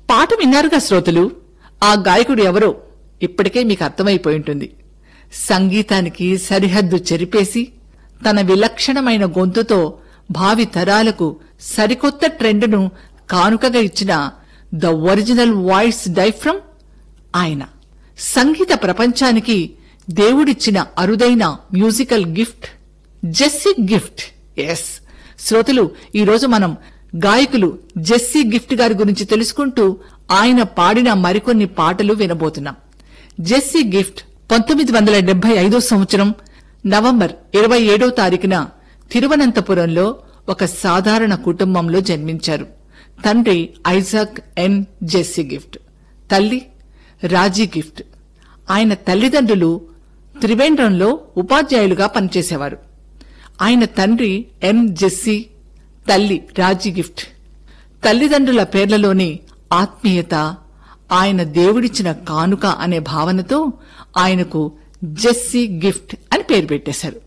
పాట విన్నారుగా శ్రోతలు ఆ గాయకుడు ఎవరో ఇప్పటికే మీకు అర్థమైపోయి ఉంటుంది సంగీతానికి సరిహద్దు చెరిపేసి తన విలక్షణమైన గొంతుతో భావి తరాలకు సరికొత్త ట్రెండ్ను కానుకగా ఇచ్చిన ద ఒరిజినల్ వాయిస్ డైఫ్రమ్ ఆయన సంగీత ప్రపంచానికి దేవుడిచ్చిన అరుదైన మ్యూజికల్ గిఫ్ట్ జెస్సీ గిఫ్ట్ ఎస్ శ్రోతలు ఈరోజు మనం గాయకులు జెస్సీ గిఫ్ట్ గారి గురించి తెలుసుకుంటూ ఆయన పాడిన మరికొన్ని పాటలు వినబోతున్నాం జెస్సీ గిఫ్ట్ పంతొమ్మిది వందల డెబ్బై ఐదో సంవత్సరం నవంబర్ ఇరవై ఏడో తారీఖున తిరువనంతపురంలో ఒక సాధారణ కుటుంబంలో జన్మించారు తండ్రి ఐజాక్ ఎన్ జెస్సీ గిఫ్ట్ తల్లి రాజీ గిఫ్ట్ ఆయన తల్లిదండ్రులు త్రివేంద్రంలో ఉపాధ్యాయులుగా పనిచేసేవారు ఆయన తండ్రి ఎం జెస్సీ తల్లి రాజీ గిఫ్ట్ తల్లిదండ్రుల పేర్లలోని ఆత్మీయత ఆయన దేవుడిచ్చిన కానుక అనే భావనతో ఆయనకు జెస్సీ గిఫ్ట్ అని పేరు పెట్టేశారు